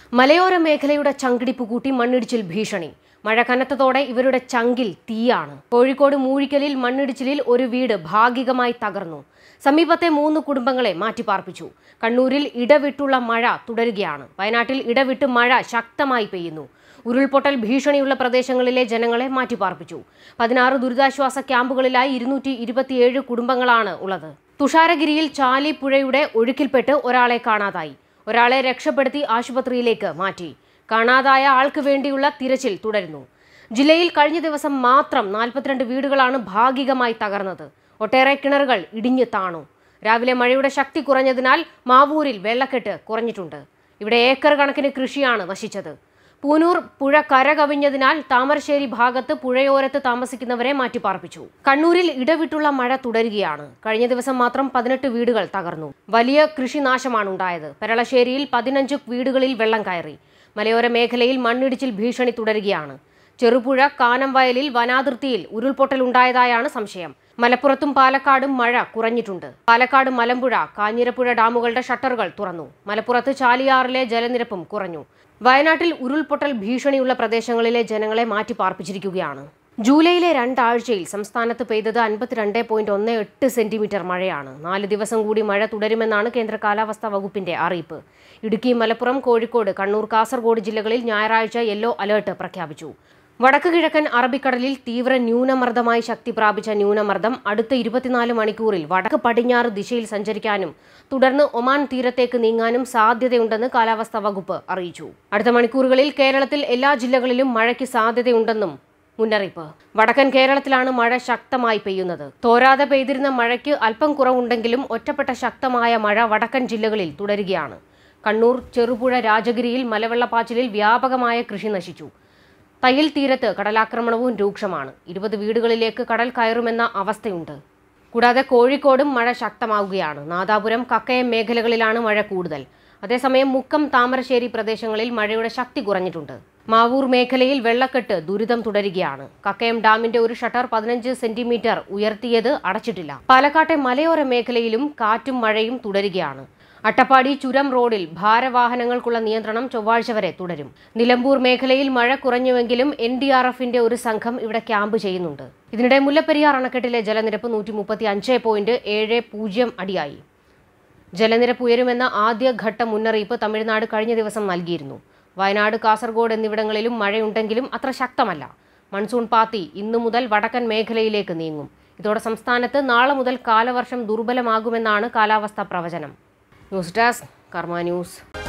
മലയോര മേഖലയുടെ ചങ്കിടിപ്പ് കൂട്ടി മണ്ണിടിച്ചിൽ ഭീഷണി മഴ കനത്തതോടെ ഇവരുടെ ചങ്കിൽ തീയാണ് കോഴിക്കോട് മൂഴിക്കലിൽ മണ്ണിടിച്ചിലിൽ ഒരു വീട് ഭാഗികമായി തകർന്നു സമീപത്തെ മൂന്ന് കുടുംബങ്ങളെ മാറ്റിപ്പാർപ്പിച്ചു കണ്ണൂരിൽ ഇടവിട്ടുള്ള മഴ തുടരുകയാണ് വയനാട്ടിൽ ഇടവിട്ട് മഴ ശക്തമായി പെയ്യുന്നു ഉരുൾപൊട്ടൽ ഭീഷണിയുള്ള പ്രദേശങ്ങളിലെ ജനങ്ങളെ മാറ്റിപ്പാർപ്പിച്ചു പതിനാറ് ദുരിതാശ്വാസ ക്യാമ്പുകളിലായി ഇരുന്നൂറ്റി ഇരുപത്തിയേഴ് കുടുംബങ്ങളാണ് ഉള്ളത് തുഷാരഗിരിയിൽ ചാലി പുഴയുടെ ഒഴുക്കിൽപ്പെട്ട് ഒരാളെ കാണാതായി ഒരാളെ രക്ഷപ്പെടുത്തി ആശുപത്രിയിലേക്ക് മാറ്റി കാണാതായ ആൾക്ക് വേണ്ടിയുള്ള തിരച്ചിൽ തുടരുന്നു ജില്ലയിൽ കഴിഞ്ഞ ദിവസം മാത്രം നാൽപ്പത്തിരണ്ട് വീടുകളാണ് ഭാഗികമായി തകർന്നത് ഒട്ടേറെ കിണറുകൾ ഇടിഞ്ഞു താണു രാവിലെ മഴയുടെ ശക്തി കുറഞ്ഞതിനാൽ മാവൂരിൽ വെള്ളക്കെട്ട് കുറഞ്ഞിട്ടുണ്ട് ഇവിടെ ഏക്കർ കണക്കിന് കൃഷിയാണ് നശിച്ചത് പൂനൂർ പുഴ കരകവിഞ്ഞതിനാൽ താമരശ്ശേരി ഭാഗത്ത് പുഴയോരത്ത് താമസിക്കുന്നവരെ മാറ്റിപ്പാർപ്പിച്ചു കണ്ണൂരിൽ ഇടവിട്ടുള്ള മഴ തുടരുകയാണ് കഴിഞ്ഞ ദിവസം മാത്രം പതിനെട്ട് വീടുകൾ തകർന്നു വലിയ കൃഷിനാശമാണ് ഉണ്ടായത് പെരളശ്ശേരിയിൽ പതിനഞ്ച് വീടുകളിൽ വെള്ളം കയറി മലയോര മേഖലയിൽ മണ്ണിടിച്ചിൽ ഭീഷണി തുടരുകയാണ് ചെറുപുഴ കാനംവയലിൽ വനാതിർത്തിയിൽ ഉരുൾപൊട്ടൽ ഉണ്ടായതായാണ് സംശയം മലപ്പുറത്തും പാലക്കാടും മഴ കുറഞ്ഞിട്ടുണ്ട് പാലക്കാട് മലമ്പുഴ കാഞ്ഞിരപ്പുഴ ഡാമുകളുടെ ഷട്ടറുകൾ തുറന്നു മലപ്പുറത്ത് ചാലിയാറിലെ ജലനിരപ്പും കുറഞ്ഞു വയനാട്ടിൽ ഉരുൾപൊട്ടൽ ഭീഷണിയുള്ള പ്രദേശങ്ങളിലെ ജനങ്ങളെ മാറ്റി പാർപ്പിച്ചിരിക്കുകയാണ് ജൂലൈയിലെ രണ്ടാഴ്ചയിൽ സംസ്ഥാനത്ത് പെയ്തത് അൻപത്തിരണ്ട് പോയിന്റ് ഒന്ന് എട്ട് സെന്റിമീറ്റർ മഴയാണ് നാല് ദിവസം കൂടി മഴ തുടരുമെന്നാണ് കേന്ദ്ര കാലാവസ്ഥാ വകുപ്പിന്റെ അറിയിപ്പ് ഇടുക്കി മലപ്പുറം കോഴിക്കോട് കണ്ണൂർ കാസർഗോഡ് ജില്ലകളിൽ ഞായറാഴ്ച യെല്ലോ അലേർട്ട് പ്രഖ്യാപിച്ചു വടക്ക് കിഴക്കൻ അറബിക്കടലിൽ തീവ്ര ന്യൂനമർദ്ദമായി ശക്തി പ്രാപിച്ച ന്യൂനമർദ്ദം അടുത്ത ഇരുപത്തിനാല് മണിക്കൂറിൽ വടക്ക് പടിഞ്ഞാറ് ദിശയിൽ സഞ്ചരിക്കാനും തുടർന്ന് ഒമാൻ തീരത്തേക്ക് നീങ്ങാനും സാധ്യതയുണ്ടെന്ന് കാലാവസ്ഥാ വകുപ്പ് അറിയിച്ചു അടുത്ത മണിക്കൂറുകളിൽ കേരളത്തിൽ എല്ലാ ജില്ലകളിലും മഴയ്ക്ക് സാധ്യതയുണ്ടെന്നും മുന്നറിയിപ്പ് വടക്കൻ കേരളത്തിലാണ് മഴ ശക്തമായി പെയ്യുന്നത് തോരാതെ പെയ്തിരുന്ന മഴയ്ക്ക് അല്പം കുറവുണ്ടെങ്കിലും ഒറ്റപ്പെട്ട ശക്തമായ മഴ വടക്കൻ ജില്ലകളിൽ തുടരുകയാണ് കണ്ണൂർ ചെറുപുഴ രാജഗിരിയിൽ മലവെള്ളപ്പാച്ചിലിൽ വ്യാപകമായ കൃഷി നശിച്ചു തയ്യൽ തീരത്ത് കടലാക്രമണവും രൂക്ഷമാണ് ഇരുപത് വീടുകളിലേക്ക് കടൽ കയറുമെന്ന അവസ്ഥയുണ്ട് കൂടാതെ കോഴിക്കോടും മഴ ശക്തമാവുകയാണ് നാദാപുരം കക്കയം മേഖലകളിലാണ് മഴ കൂടുതൽ അതേസമയം മുക്കം താമരശ്ശേരി പ്രദേശങ്ങളിൽ മഴയുടെ ശക്തി കുറഞ്ഞിട്ടുണ്ട് മാവൂർ മേഖലയിൽ വെള്ളക്കെട്ട് ദുരിതം തുടരുകയാണ് കക്കയം ഡാമിന്റെ ഒരു ഷട്ടർ പതിനഞ്ച് സെന്റിമീറ്റർ ഉയർത്തിയത് അടച്ചിട്ടില്ല പാലക്കാട്ടെ മലയോര മേഖലയിലും കാറ്റും മഴയും തുടരുകയാണ് അട്ടപ്പാടി ചുരം റോഡിൽ ഭാരവാഹനങ്ങൾക്കുള്ള നിയന്ത്രണം ചൊവ്വാഴ്ച വരെ തുടരും നിലമ്പൂർ മേഖലയിൽ മഴ കുറഞ്ഞുവെങ്കിലും എൻ ഡി ആർ എഫിന്റെ ഒരു സംഘം ഇവിടെ ക്യാമ്പ് ചെയ്യുന്നുണ്ട് ഇതിനിടെ മുല്ലപ്പെരിയാർ അണക്കെട്ടിലെ ജലനിരപ്പ് നൂറ്റി മുപ്പത്തി അഞ്ച് പോയിന്റ് ഏഴ് പൂജ്യം അടിയായി ജലനിരപ്പ് ഉയരുമെന്ന ആദ്യഘട്ട മുന്നറിയിപ്പ് തമിഴ്നാട് കഴിഞ്ഞ ദിവസം നൽകിയിരുന്നു വയനാട് കാസർഗോഡ് എന്നിവിടങ്ങളിലും മഴയുണ്ടെങ്കിലും അത്ര ശക്തമല്ല മൺസൂൺ പാത്തി ഇന്നു മുതൽ വടക്കൻ മേഖലയിലേക്ക് നീങ്ങും ഇതോടെ സംസ്ഥാനത്ത് നാളെ മുതൽ കാലവർഷം ദുർബലമാകുമെന്നാണ് കാലാവസ്ഥാ പ്രവചനം ന്യൂസ് ഡെസ്ക് കർമ്മ ന്യൂസ്